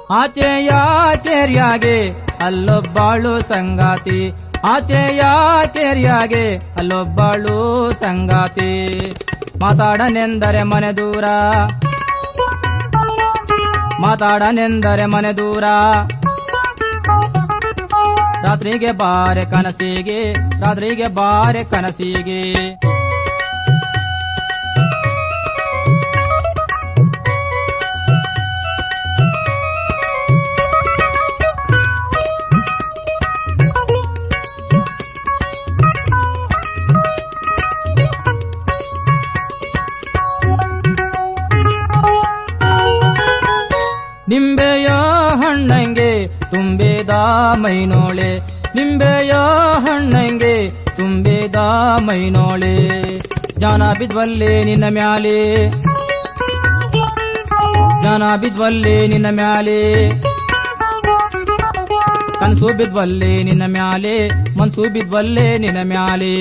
ಆಚೆಯ ಕೇರಿಯಾಗೆ ಅಲ್ಲೊಬ್ಬಾಳು ಸಂಗಾತಿ ಆಚೆಯ ಕೇರಿಯಾಗೆ ಅಲ್ಲೊಬ್ಬಾಳು ಸಂಗಾತಿ ಮಾತಾಡನೆಂದರೆ ಮನೆ ದೂರ ಮಾತಾಡನೆಂದರೆ ಮನೆ ದೂರ ರಾತ್ರಿಗೆ ಬಾರೆ ಕನಸಿಗೆ ರಾತ್ರಿಗೆ ಬಾರೆ ಕನಸಿಗೆ ನಿಂಬೆಯ ಹಣ್ಣಂಗೆ ತುಂಬೇದ ಮೈನೋಳೆ ನಿಂಬೆಯ ಹಣ್ಣಂಗೆ ತುಂಬೇದ ಮೈನೋಳೆ ಜಾನ ಬಿದ್ವಲ್ಲೇ ನಿನ್ನ ಮ್ಯಾಲೆ ಜಾನ ಬಿದ್ವಲ್ಲೇ ನಿನ್ನ ಮ್ಯಾಲೆ ಕನಸು ಬಿದ್ವಲ್ಲೇ ನಿನ್ನ ಮ್ಯಾಲೆ ಮನ್ಸು ಬಿದ್ವಲ್ಲೇ ನಿನ್ನ ಮ್ಯಾಲೆ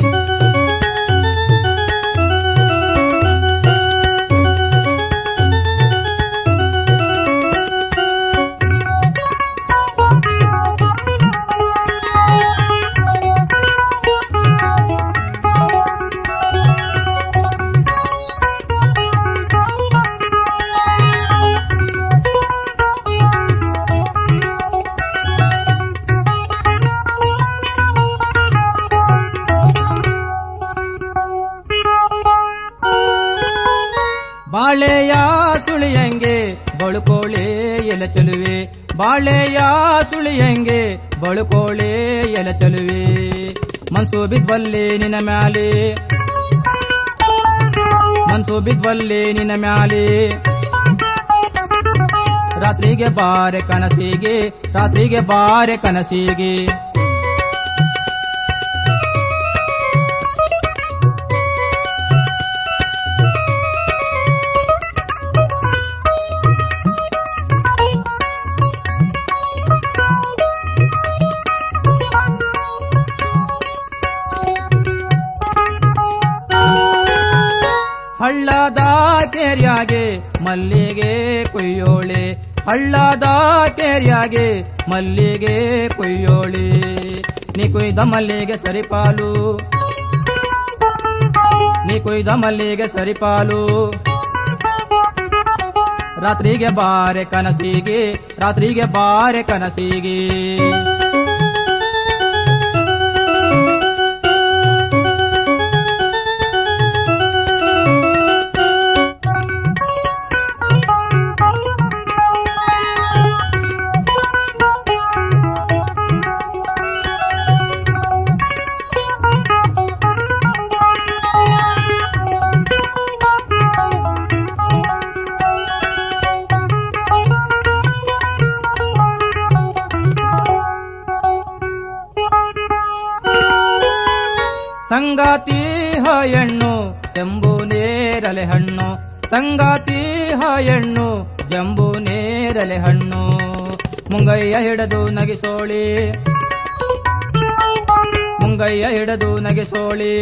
ಬಾಳೆಯ ಸುಳಿಯಂಗೆ ಬಳುಕೋಳೆ ಎಲೆ ಚಲುವೆ ಬಾಳೆಯ ಸುಳಿಯಂಗೆ ಬಳುಕೋಳೆ ಎಲೆ ಚಲುವೆ ಮನ್ಸು ಬಿದ್ವಲ್ಲಿ ನಿನ್ನ ಮ್ಯಾಲೆ ಮನ್ಸು ಬಿದ್ವಲ್ಲಿ ನಿನ್ನ ಮ್ಯಾಲೆ ರಾತ್ರಿಗೆ ಬಾರೆ ಕನಸಿಗೆ ರಾತ್ರಿಗೆ ಬಾರೆ ಕನಸಿಗೆ ಹಳ್ಳದ ಕೆರ್ಯಾಗೆ ಮಲ್ಲಿಗೆ ಕೊಯ್ಯೋಳೆ ಹಳ್ಳದ ಕೆರ್ಯಾಗೆ ಮಲ್ಲಿಗೆ ಕೊಯ್ಯೋಳೆ ನೀ ಕೊಯ್ದ ಮಲ್ಲಿಗೆ ಸರಿಪಾಲು ನೀ ಕೊಯ್ದ ಮಲ್ಲಿಗೆ ಸರಿಪಾಲು ರಾತ್ರಿಗೆ ಬಾರೆ ಕನಸಿಗೆ ರಾತ್ರಿಗೆ ಬಾರೆ ಕನಸಿಗೆ ಸಂಗಾತಿ ಹೆಣ್ಣು ಜಂಬು ನೇರಲೆ ಹಣ್ಣು ಸಂಗಾತಿ ಹೆಣ್ಣು ಜಂಬು ನೇರಲೆ ಹಣ್ಣು ಮುಂಗಯ್ಯ ಹಿಡದು ನಗಿಸೋಳಿ ಮುಂಗಯ್ಯ ಹಿಡದು ನಗಿಸೋಳಿ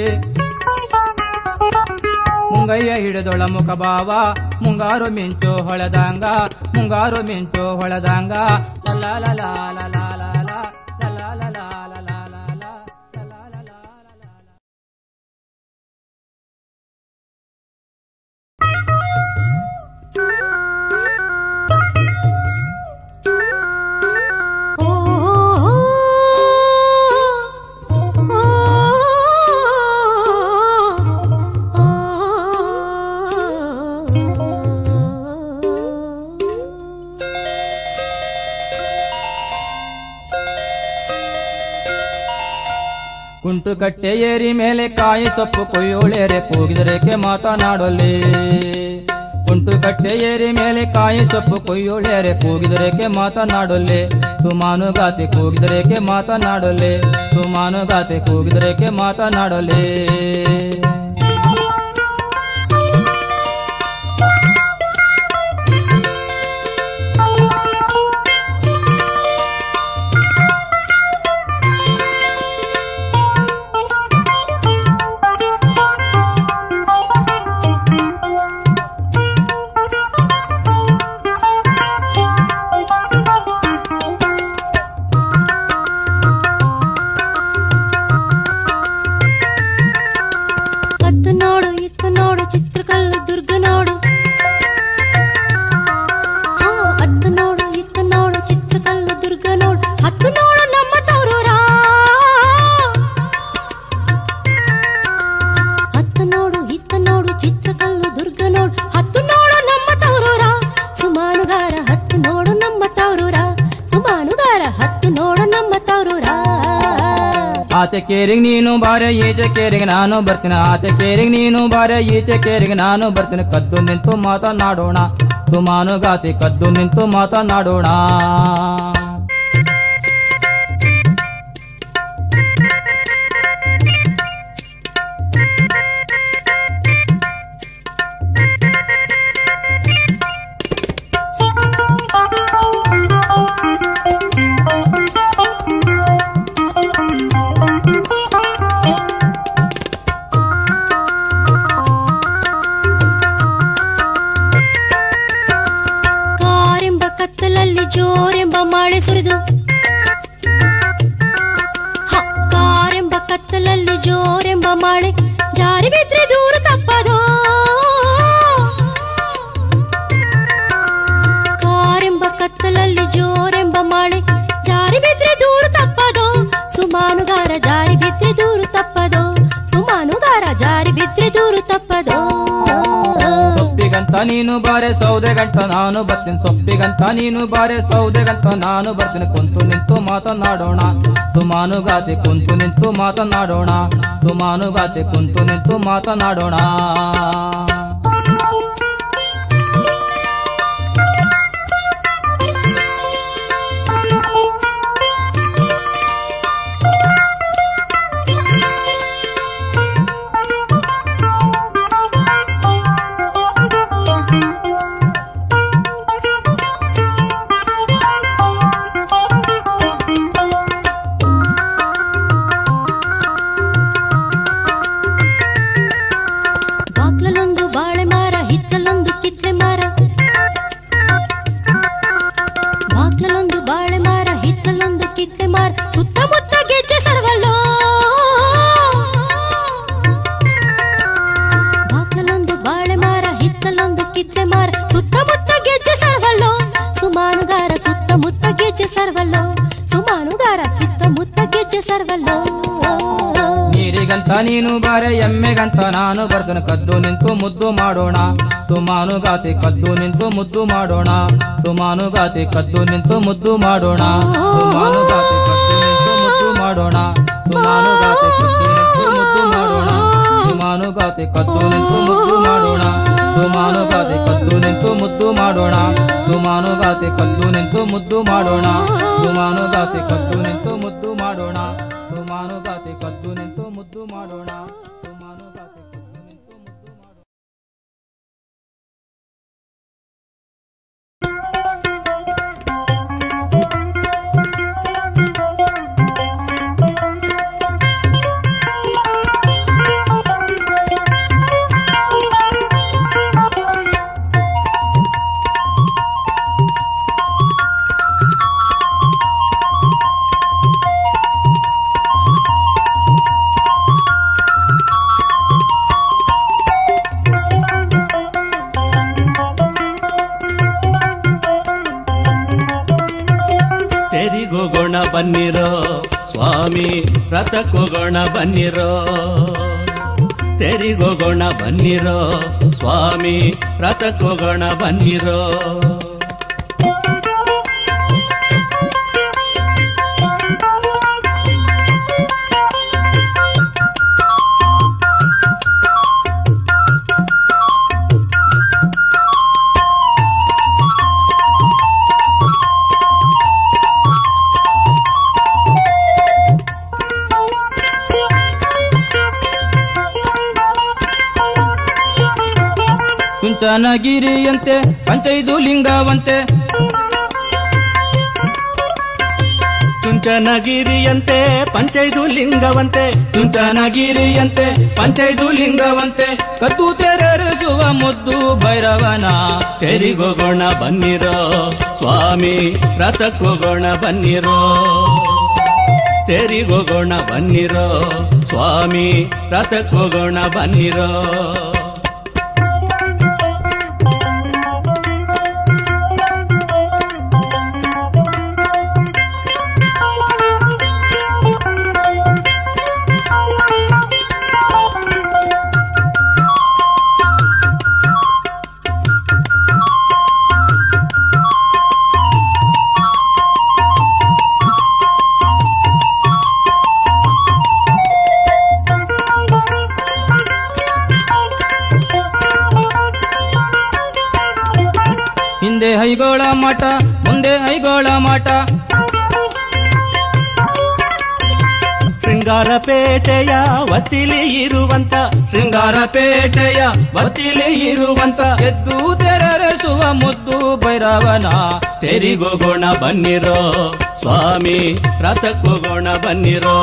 ಮುಂಗಯ್ಯ ಹಿಡಿದೊಳ ಮುಖ ಭಾವ ಮುಂಗಾರು ಮಿಂಚು ಹೊಳೆದಂಗ ಮುಂಗಾರು ಮಿಂಚು ಹೊಳೆದಂಗ ಲಾ ಲಾ ಲಾ ಲಾ ಲಾ ಲಾ ಲಾ ಲಾ ಲಾ ಲಾ ಲಾ ಲಾ ಲಾ ಲಾ ಕುಂಟು ಕಟ್ಟೆ ಏರಿ ಮೇಲೆ ಕಾಯಿ ಸೊಪ್ಪು ಕೊಯ್ಯೋಳೆರೆ ಕೂಗಿದರೇಕೆ ಮಾತನಾಡಲಿ ಕುಂಟು ಕಟ್ಟೆ ಏರಿ ಮೇಲೆ ಕಾಯಿ ಸೊಪ್ಪು ಕೊಯ್ಯೋಳೆರೆ ಕೂಗಿದರೇಕೆ ಮಾತನಾಡಲಿ ಸುಮಾನುಗಾತಿ ಕೂಗಿದರೇಕೆ ಮಾತನಾಡಲಿ ಸುಮಾನುಗಾತಿ ಕೂಗಿದರೇಕೆ ಮಾತನಾಡಲಿ ಆಚೆ ಕೇರಿಗೆ ನೀನು ಬಾರೆ ಈಚೆ ಕೇರಿಗೆ ನಾನು ಬರ್ತೀನಿ ಆಚೆ ಕೇರಿಗೆ ನೀನು ಬಾರೆ ಈಚೆ ಕೇರಿಗೆ ನಾನು ಬರ್ತೀನಿ ಕದ್ದು ನಿಂತು ಮಾತನಾಡೋಣ ಸುಮಾನುಗಾತಿ ಕದ್ದು ನಿಂತು ಮಾತನಾಡೋಣ ಕಾರೆಂಬ ಕತ್ತಲಲ್ಲಿ ಜೋರೆಂಬ ಮಳೆ ಸುರಿದು ಹ, ಕಾರೆಂಬ ಕತ್ತಲಲ್ಲಿ ಜೋರೆಂಬ ಮಳೆ ಜಾರಿ ಬಿದ್ರೆ ದೂರ ತಪ್ಪದೋ ಕಾರೆಂಬ ಕತ್ತಲಲ್ಲಿ ಜೋರೆಂಬ ಮಳೆ ಜಾರಿ ಬಿದ್ರೆ ದೂರ ತಪ್ಪದೋ ಸುಮಾನುಗಾರ ಜಾರಿ ಬಿದ್ರೆ ದೂರ ತಪ್ಪದೋ ಸುಮಾನುಗಾರ ಜಾರಿ ಬಿದ್ರೆ ದೂರ ತಪ್ಪದೋ ಸೊಪ್ಪಿಗಂತ ನೀನು ಬಾರೆ ಸೌದೆಗಂಟ ನಾನು ಬರ್ತೀನಿ ಸೊಪ್ಪಿಗಂತ ನೀನು ಬಾರೆ ಸೌದೆಗಂಟ ನಾನು ಬರ್ತೀನಿ ಕುಂತು ನಿಂತು ಮಾತನಾಡೋಣ ಸುಮಾನುಗಾತಿ ಕುಂತು ನಿಂತು ಮಾತನಾಡೋಣ ಸುಮಾನುಗಾತಿ ಕುಂತು ನಿಂತು ಮಾತನಾಡೋಣ ಬಾಕ್ಲಲ್ಲೊಂದು ಬಾಳೆ ಮರ ಹಿತ್ತಲೊಂದು ಕಿತ್ಲೆ ಮರ ಬಾಕ್ಲಲ್ಲೊಂದು ಬಾಳೆ ಮರ ಹಿತ್ತಲೊಂದು ಕಿತ್ಲೆ ಮರ ಸುತ್ತಮುತ್ತ ಗೆಜ್ಜೆ ಸಡವಲ್ಲೋ ಬಾಕ್ಲಲ್ಲೊಂದು ಬಾಳೆ ಮರ ಹಿತ್ತಲೊಂದು ಕಿತ್ಲೆ ಮರ ಸುತ್ತಮುತ್ತ ಗೆಜ್ಜೆ ಸಡವಲ್ಲೋ ಸುಮಾನುಗಾರ ಸುತ್ತಮುತ್ತ ಗೆಜ್ಜೆ ಸರ್ವಲ್ಲೋ ಸುಮಾನುಗಾರ ಸುತ್ತಮುತ್ತ ಗೆಜ್ಜೆ ಸರ್ವಲ್ಲೋ ನೀರಿಗಂತ ನೀನು ಬಾರೆ ಎಮ್ಮೆಗಂತ ನಾನು ಬರ್ತೀನಿ ಕದ್ದು ನಿಂತು ಮುದ್ದು ಮಾಡೋಣ ಸುಮಾನುಗಾತಿ ಕದ್ದು ನಿಂತು ಮುದ್ದು ಮಾಡೋಣ ಸುಮಾನುಗಾತಿ ಕದ್ದು ನಿಂತು ಮುದ್ದು ಮಾಡೋಣ ಸುಮಾನುಗಾತಿ ಕದ್ದು ನಿಂತು ಮುದ್ದು ಮಾಡೋಣ ಸುಮಾನುಗಾತಿ ಕದ್ದು ನಿಂತು ಮುದ್ದು ಮಾಡೋಣ ಸುಮಾನುಗಾತಿ ಕದ್ದು ನಿಂತು ಮುದ್ದು ಮಾಡೋಣ ಸುಮಾನುಗಾತಿ ಕದ್ದು ನಿಂತು ಮುದ್ದು ಮಾಡೋಣ ಸುಮಾನುಗಾತಿ ಕದ್ದು ನಿಂತು ಮುದ್ದು ಮಾಡೋಣ ಸುಮಾನುಗಾತಿ ಕದ್ದು ನಿಂತು ಮುದ್ದು ಮಾಡೋಣ ಸುಮಾನುಗಾತಿ ಕದ್ದು ನಿಂತು ಮುದ್ದು ಮಾಡೋಣ ತೆರಿಗೋಗೋಣ ಬನ್ನಿರೋ ಸ್ವಾಮಿ ರಥಕ್ಕೋಗೋಣ ಬನ್ನಿರೋ ತೆರಿಗೋಗೋಣ ಬನ್ನಿರೋ ಸ್ವಾಮಿ ರಥಕ್ಕೋಗೋಣ ಬನ್ನಿರೋ ಚುಂಚನಗಿರಿಯಂತೆ ಪಂಚೈದು ಲಿಂಗವಂತೆ ಚುಂಚನಗಿರಿಯಂತೆ ಪಂಚೈದು ಲಿಂಗವಂತೆ ಚುಂಚನಗಿರಿಯಂತೆ ಪಂಚೈದು ಲಿಂಗವಂತೆ ಕದ್ದು ತೆರರಿಸುವ ಮುದ್ದು ಭೈರವನ ತೆರಿಗೋಗೋಣ ಬನ್ನಿರೋ ಸ್ವಾಮಿ ರಥಕ್ಕೋಗೋಣ ಬನ್ನಿರೋ ತೆರಿಗೋಗೋಣ ಬನ್ನಿರೋ ಸ್ವಾಮಿ ರಥಕ್ಕೋಗೋಣ ಬನ್ನಿರೋ ಮಾಟ ಮುಂದೆ ಐಗೋಳ ಮಾಟ ಶೃಂಗಾರಪೇಟೆಯ ವತಿಲಿ ಇರುವಂತ ಶೃಂಗಾರಪೇಟೆಯ ಬತ್ತಿಲಿ ಇರುವಂತ ಎದ್ದು ತೆರರೆಸುವ ಮುದ್ದು ಭೈರವನ ತೆರಿಗೋಗೋಣ ಬನ್ನಿರೋ ಸ್ವಾಮಿ ರಥಕ್ಕೋಗೋಣ ಬನ್ನಿರೋ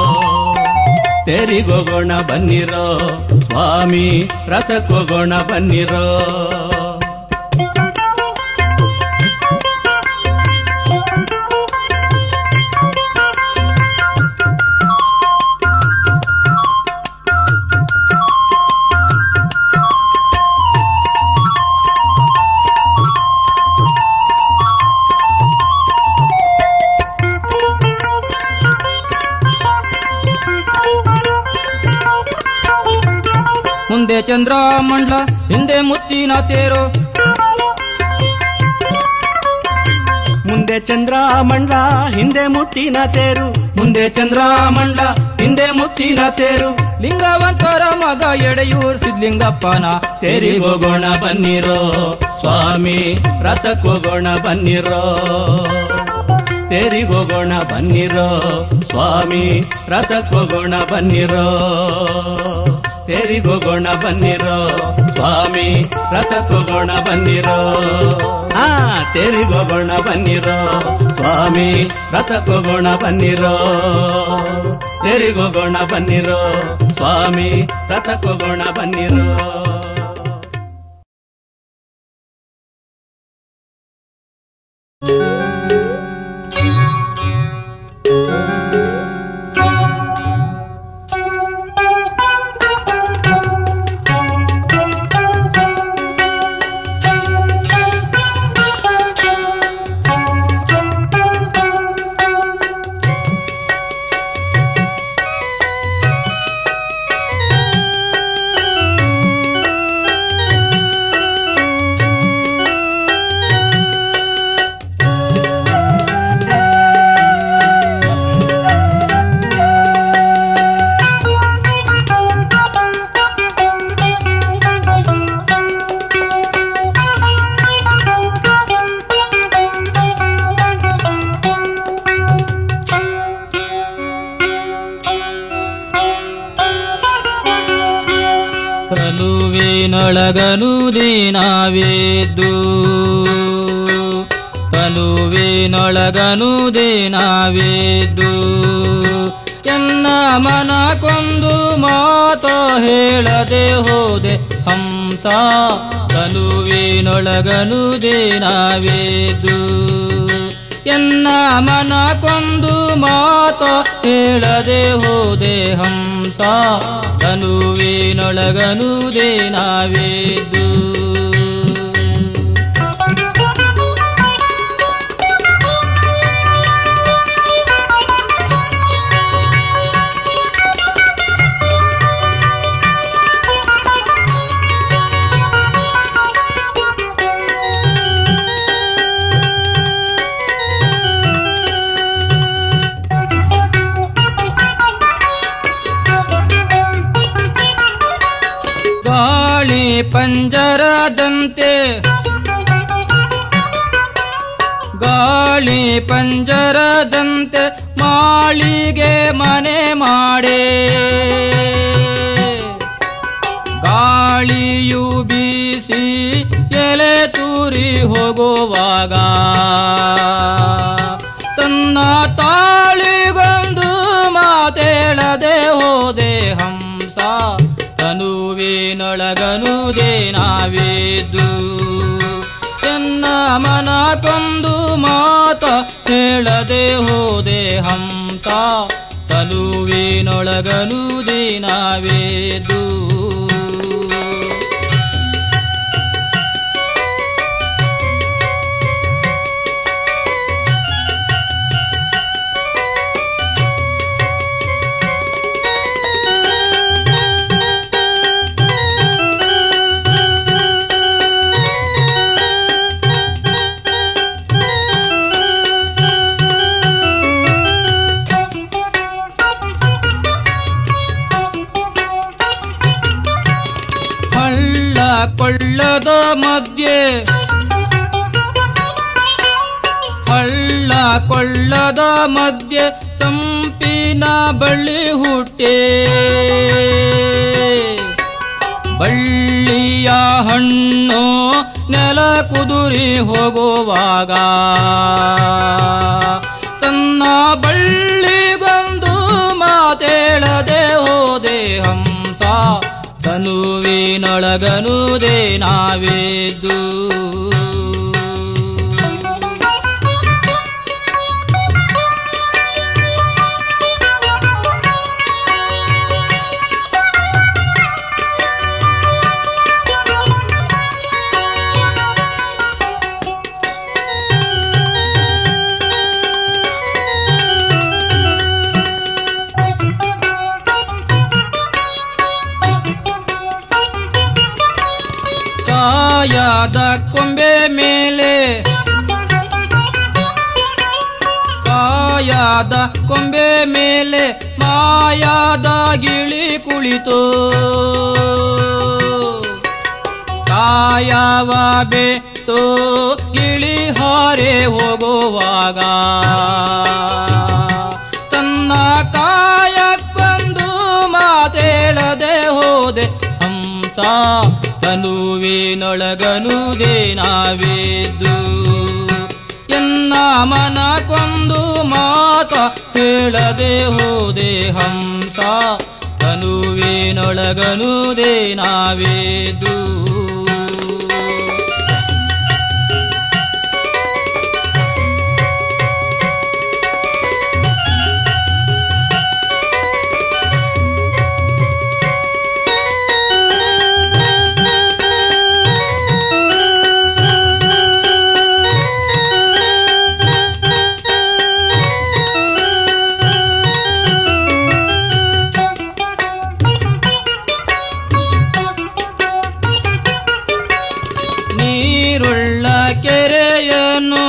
ತೆರಿಗೋಗೋಣ ಬನ್ನಿರೋ ಸ್ವಾಮಿ ರಥಕ್ಕೋಗೋಣ ಬನ್ನಿರೋ ಮುಂದೆ ಚಂದ್ರಮಂಡ್ಲ ಹಿಂದೆ ಮುತ್ತಿನ ತೇರು ಮುಂದೆ ಚಂದ್ರ ಮಂಡ್ಲ ಹಿಂದೆ ಮುತ್ತಿನ ತೇರು ಮುಂದೆ ಚಂದ್ರಮಂಡ್ಲ ಹಿಂದೆ ಮುತ್ತಿನ ತೇರು ಲಿಂಗವಂತರ ಮಗ ಎಡೆಯೂರ್ ಸಿದ್ಲಿಂಗಪ್ಪನ ತೆರಿಗೋಗೋಣ ಬನ್ನಿರೋ ಸ್ವಾಮಿ ರಥಕ್ಕೋಗೋಣ ಬನ್ನಿರೋ ತೆರಿಗೋಗೋಣ ಬನ್ನಿರೋ ಸ್ವಾಮಿ ರಥಕ್ಕೋಗೋಣ ಬನ್ನಿರೋ ತೆರಿಗೋಗೋಣ ಬನ್ನಿರೋ ಸ್ವಾಮಿ ರಥಕ್ಕೋಗೋಣ ಬನ್ನಿರೋ ಆ ತೆರಿಗೋಗೋಣ ಬನ್ನಿರೋ ಸ್ವಾಮಿ ರಥಕ್ಕೋಗೋಣ ಬನ್ನಿರೋ ತೆರಿಗೋಗೋಣ ಬನ್ನಿರೋ ಸ್ವಾಮಿ ರಥಕ್ಕೋಗೋಣ ಬನ್ನಿರೋ ತನುವಿನೊಳಗನು ದಿನಾವೇದ್ದು ತನುವಿನೊಳಗನು ದಿನಾವೇದ್ದು ಎನ್ನ ಮನ ಕೊಂದು ಮಾತು ಹೇಳದೆ ಹೋದೆ ಹಂಸ ತನುವಿನೊಳಗನು ದಿನಾವೇದ್ದು ಎನ್ನ ಮನ ಕೊಂದು ಮಾತ ಹೇಳದೆ ಹೋದೆ ಹಂಸ ತನುವಿನೊಳಗನು ದೇನಾವೇದು ಗಾಳಿ ಪಂಜರದಂತೆ ಗಾಳಿ ಪಂಜರದಂತೆ ಮಾಳಿಗೆ ಮನೆ ಮಾಡೆ ಗಾಳಿಯು ಬೀಸಿ ಎಲೆ ತೂರಿ ಹೋಗುವಾಗ ತನ್ನ ತಾಳಿಗೊಂದು ಮಾತೇಳದೆ ಹೋದೆ ಹಂಸ ತನುವಿನೊಳಗನು ದೇನಾವೇದು ಎನ್ನ ಮನ ಕೊಂದು ಮಾತ ಹೇಳದೆ ಹೋದೆ ಹಂಸ ತನುವಿನೊಳಗನು ದೇನಾವೇದು ಕೊಳ್ಳದ ಮಧ್ಯೆ ತಂಪಿನ ಬಳ್ಳಿ ಹುಟ್ಟೆ ಬಳ್ಳಿಯ ಹಣ್ಣು ನೆಲ ಕುದುರಿ ಹೋಗುವಾಗ ತನ್ನ ಬಳ್ಳಿಗೊಂದು ಮಾತೇಳದೆ ಹೋದೆ ಹಂಸ ತನುವಿನೊಳಗನುದೇ ನಾವೇದ್ದು ಕಾಯಾದ ಕೊಂಬೆ ಮೇಲೆ ಕಾಯಾದ ಕೊಂಬೆ ಮೇಲೆ ಮಾಯಾದ ಗಿಳಿ ಕುಳಿತು ಕಾಯವ ಬೆಟ್ಟು ಗಿಳಿ ಹಾರೆ ಹೋಗುವಾಗ ತನ್ನ ಕಾಯಕ್ಕೊಂದು ಮಾತೇಳದೆ ಹೋದೆ ಹಂಸ ತನುವಿನೊಳಗನುದೇ ನಾವೇದ್ದು ಎನ್ನ ಮನ ಕೊಂದು ಮಾತ ಹೇಳದೆ ಹೋದೆ ಹಂಸ ತನುವಿನೊಳಗನುದೇ ನಾವೇದು ನೀರುಳ್ಳ ಕೆರೆಯನ್ನು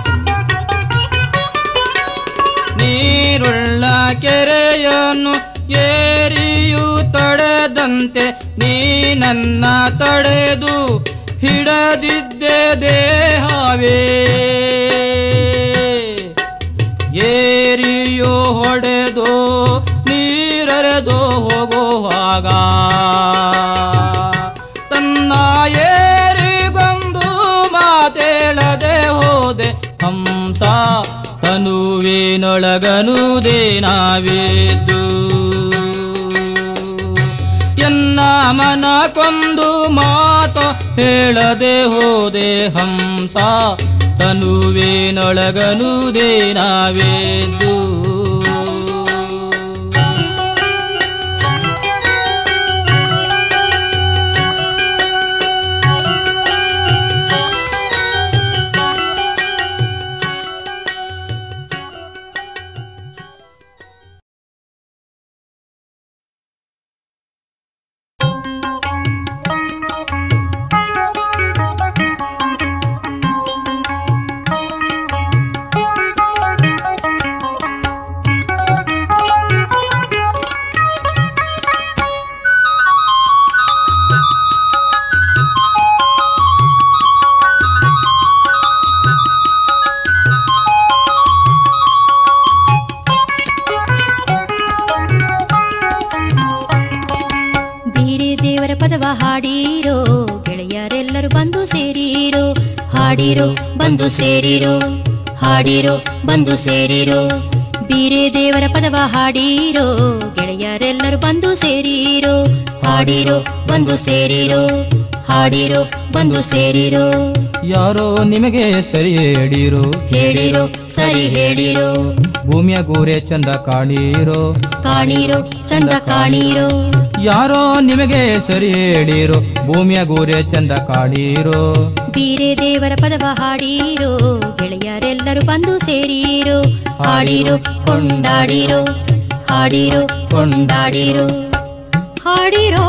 ನೀರುಳ್ಳ ಕೆರೆಯನ್ನು ಏರಿಯು ತಡೆದಂತೆ ನೀ ನನ್ನ ತಡೆದು ಹಿಡದಿದ್ದೆ ದೇಹವೇ ಏರಿಯು ಹೊಡೆದು ನೀರರೆದು ಹೋಗುವಾಗ ತನ್ನ ಏರಿಗೊಂದು ಮಾತೇಳದೆ ಹೋದೆ ಹಂಸ ತನುವಿನೊಳಗನುದೇ ನಾವೇದ್ದು ಎನ್ನ ಮನ ಕೊಂದು ಮಾತ ಹೇಳದೆ ಹೋದೆ ಹಂಸ ತನುವಿನೊಳಗನುದೇ ನಾವೇದ್ದು ಬೇರೆ ದೇವರ ಪದವ ಹಾಡಿರೋ ಗೆಳೆಯರೆಲ್ಲರೂ ಬಂದು ಸೇರಿರೋ ಹಾಡಿರೋ ಬಂದು ಸೇರಿರೋ ಹಾಡಿರೋ ಬಂದು ಸೇರಿರೋ ಬೀರೆ ದೇವರ ಪದವ ಹಾಡಿರೋ ಗೆಳೆಯರೆಲ್ಲರೂ ಬಂದು ಸೇರಿರೋ ಹಾಡಿರೋ ಬಂದು ಸೇರಿರೋ ಹಾಡಿರೋ ಬಂದು ಸೇರಿರೋ ಯಾರೋ ನಿಮಗೆ ಸರಿ ಹೇಳಿರೋ ಹೇಳಿರೋ ಸರಿ ಹೇಳಿರೋ ಭೂಮಿಯ ಗೋರೆ ಚಂದ ಕಾಣಿರೋ ಕಾಣಿರೋ ಚಂದ ಕಾಣಿರೋ ಯಾರೋ ನಿಮಗೆ ಸರಿ ಹೇಳಿರೋ ಭೂಮಿಯ ಗೋರೆ ಚಂದ ಕಾಣಿರೋ ಬೀರೆ ದೇವರ ಪದವ ಹಾಡಿರೋ ಗೆಳೆಯರೆಲ್ಲರೂ ಬಂದು ಸೇರಿರೋ ಹಾಡಿರೋ ಕೊಂಡಾಡಿರೋ ಹಾಡಿರೋ ಕೊಂಡಾಡಿರೋ ಹಾಡಿರೋ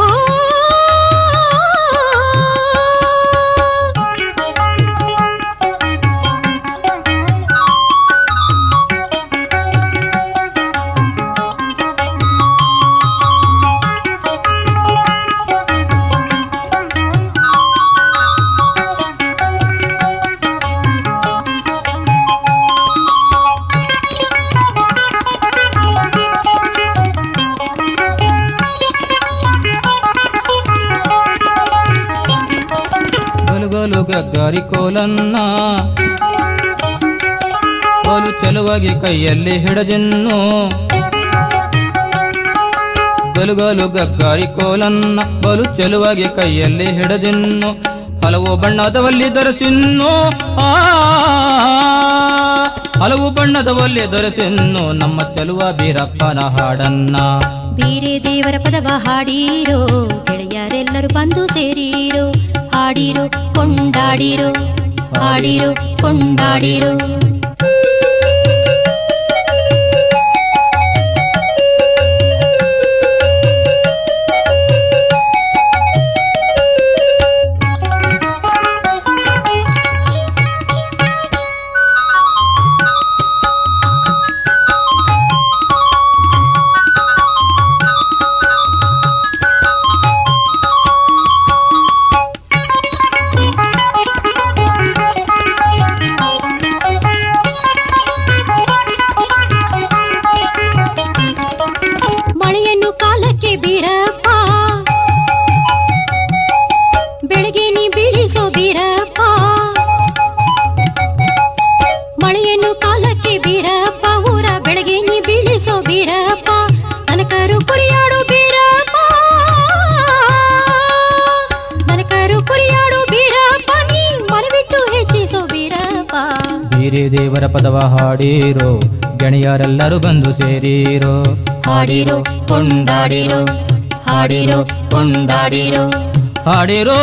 ಗಗ್ಗಾರಿ ಕೋಲನ್ನ ಬಲು ಚೆಲುವಾಗಿ ಕೈಯಲ್ಲಿ ಹಿಡದಿನ್ನು ಗಲುಗಲು ಗಗ್ಗಾರಿ ಕೋಲನ್ನ ಬಲು ಚೆಲುವಾಗಿ ಕೈಯಲ್ಲಿ ಹಿಡದಿನ್ನು ಹಲವು ಬಣ್ಣದವಲ್ಲಿ ಧರಿಸಿನ್ನು ಆ ಹಲವು ಬಣ್ಣದವಲ್ಲಿ ಧರಿಸಿನ್ನು ನಮ್ಮ ಚೆಲುವ ಬೀರಪ್ಪನ ಹಾಡನ್ನ ಬೇರೆ ದೇವರ ಪದವ ಹಾಡೀರೋ ಗೆಳೆಯರೆಲ್ಲರೂ ಬಂದು ಸೇರೀರೋ ಹಾಡಿರೋ ಕೊಂಡಾಡಿರೋ ಹಾಡಿರೋ ಕೊಂಡಾಡಿರೋ ಮಳೆಯನ್ನು ಕಾಲಕ್ಕೆ ಬೀರಪ್ಪ ಬೆಳಗ್ಗೆ ನೀ ಬೀಳಿಸೋ ಬೀರಪ್ಪ ಮಳೆಯನ್ನು ಕಾಲಕ್ಕೆ ಬೀರಪ್ಪ ಊರ ಬೆಳಗ್ಗೆ ನೀ ಬೀಳಿಸೋ ಬೀರಪ್ಪ ತನಕರು ಕುರಿಯಾಡು ಬೀರಪ್ಪ ತನಕರು ಕುರಿಯಾಡು ಬೀರಪ್ಪ ನೀ ಮನವಿಟ್ಟು ಹೆಚ್ಚಿಸೋ ಬೀರಪ್ಪ ಬೇರೆ ದೇವರ ಪದವ ಹಾಡೀರೋ ಗೆಳೆಯರೆಲ್ಲರೂ ಬಂದು ಸೇರೀರೋ ಹಾಡಿರೋ ಕೊಂಡಾಡಿರೋ ಹಾಡಿರೋ ಕೊಂಡಾಡಿರೋ ಹಾಡಿರೋ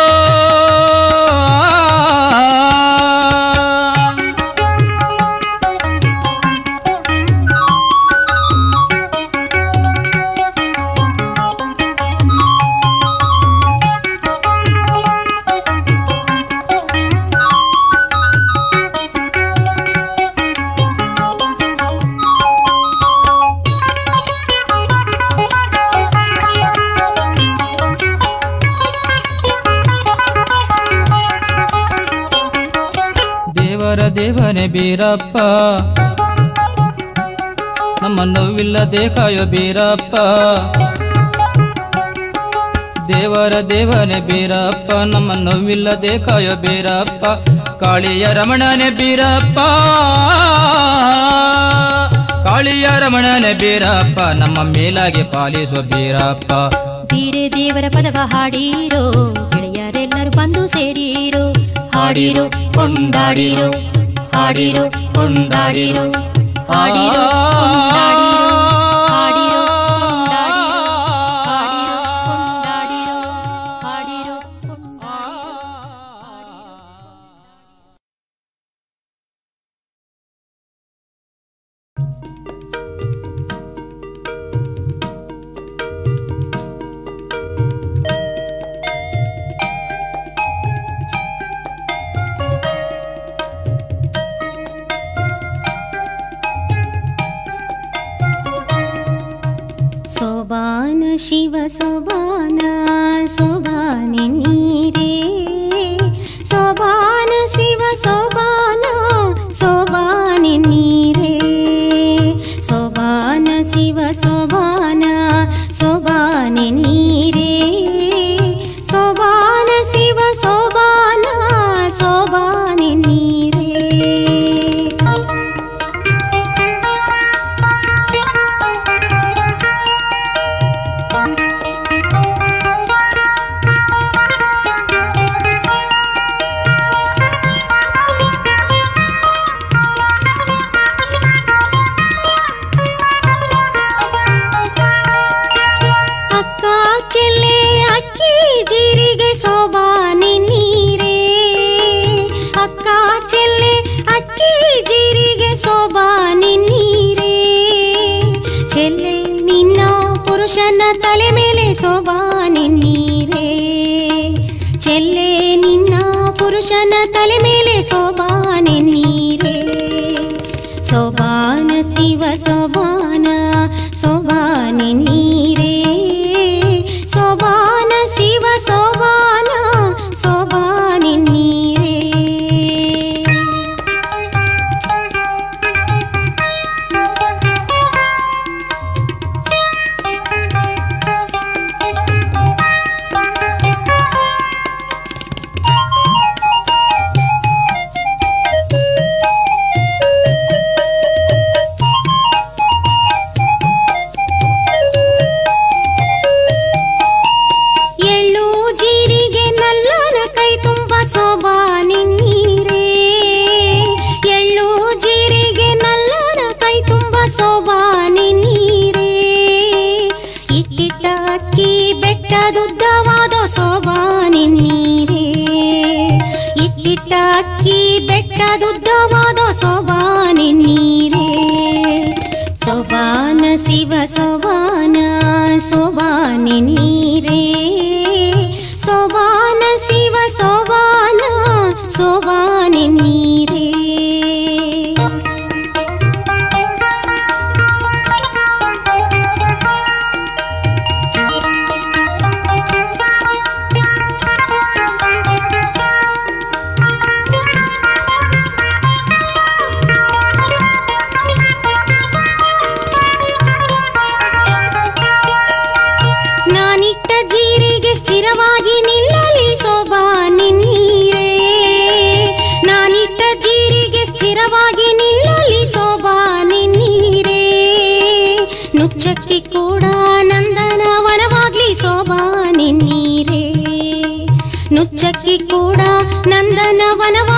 ದೇವರ ದೇವನೇ ಬೀರಪ್ಪ ನಮ್ಮ ನೋವಿಲ್ಲದೆ ಕಾಯೋ ಬೀರಪ್ಪ ದೇವರ ದೇವನೇ ಬೀರಪ್ಪ ನಮ್ಮ ನೋವಿಲ್ಲದೆ ಕಾಯೋ ಬೀರಪ್ಪ ಕಾಳಿಯ ರಮಣನೆ ಬೀರಪ್ಪ ಕಾಳಿಯ ರಮಣನೆ ಬೀರಪ್ಪ ನಮ್ಮ ಮೇಲಾಗಿ ಪಾಲಿಸೋ ಬೀರಪ್ಪ ಬೀರೆ ದೇವರ ಪದವ ಹಾಡೀರೋ ಗೆಳೆಯರೆಲ್ಲರೂ ಬಂದು ಸೇರೀರೋ ಹಾಡಿರೋ ಕೊಂಡಾಡಿರೋ ಹಾಡಿರೋ ಕೊಂಡಾಡಿರೋ ಹಾಡಿರೋ ಕೊಂಡಾಡಿರೋ ಹಾಡಿರೋ ಕೊಂಡಾಡಿರೋ ಹಾಡಿರೋ ಕೊಂಡಾಡಿರೋ ಹಾಡಿರೋ ಕೊಂಡಾಡಿರೋ ಸೋಬಾನ ಶಿವ ಸೋಬಾನ ಸೋಬಾನೆ ನೀರೇ ಸೋಬಾನ ಶಿವ ಸೋಬಾನ ಸೋಬಾನೆ ನೀರೇ ಸೋಬಾನ ಶಿವ ಸೋಬಾನ ಸೋಬಾನೆ ನೀರೇ ಸೋಬಾನ ಶಿವ ಸೋಬಾನ ಸೋಬಾನೆ ನೀರೇ ಅಕ್ಕ ಚೆಲ್ಲೆ ಅಕ್ಕಿ ಜೀರಿಗೆ ಸೋಬಾನೆ ನೀರೇ ಅಕ್ಕ ಚೆಲ್ಲೆ ಅಕ್ಕಿ ಜೀರಿಗೆ ಸೋಬಾನೆ ನೀರೇ ಚೆಲ್ಲೆ ನಿನ್ನ ಪುರುಷನ ತಲೆ ಮೇಲೆ ಸೋಬಾನೆ ನೀರೇ ಚೆಲ್ಲೆ ನಿನ್ನ ಪುರುಷನ ತಲೆ ಮೇಲೆ ಸೋಬಾನೆ ನೀರೇ ಸೋಬಾನ ಶಿವ ಸೋಬಾನ ಸೋಬಾನೆ ನೀರೇ ಸೋಬಾನ ಶಿವ ಸೋಬಾನ ಸೋಬಾನೆ ನೀರೇ ಸೋಬಾನ ಸೋಬಾನೆ ನೀರೇ ಸೋಬಾನ ಶಿವ ಸೋಬಾನ ಸೋಬಾನೆ ನೀರೇ ನಾನಿಟ್ಟ ಜೀರಿಗೆ ಸ್ಥಿರವಾಗಿ ನಿಲ್ಲಲಿ ಸೋಬಾನೆ ನೀರೇ ನಾನಿಟ್ಟ ಜೀರಿಗೆ ಸ್ಥಿರವಾಗಿ ನಿಲ್ಲಲಿ ಸೋಬಾನೆ ನೀರೇ ನುಚ್ಚಕ್ಕಿ ಕೂಡ ನಂದನವನವಾಗ್ಲಿ ಸೋಬಾನೆ ನೀರೇ ನುಚ್ಚಕ್ಕಿ ಕೂಡ ನಂದನವನವ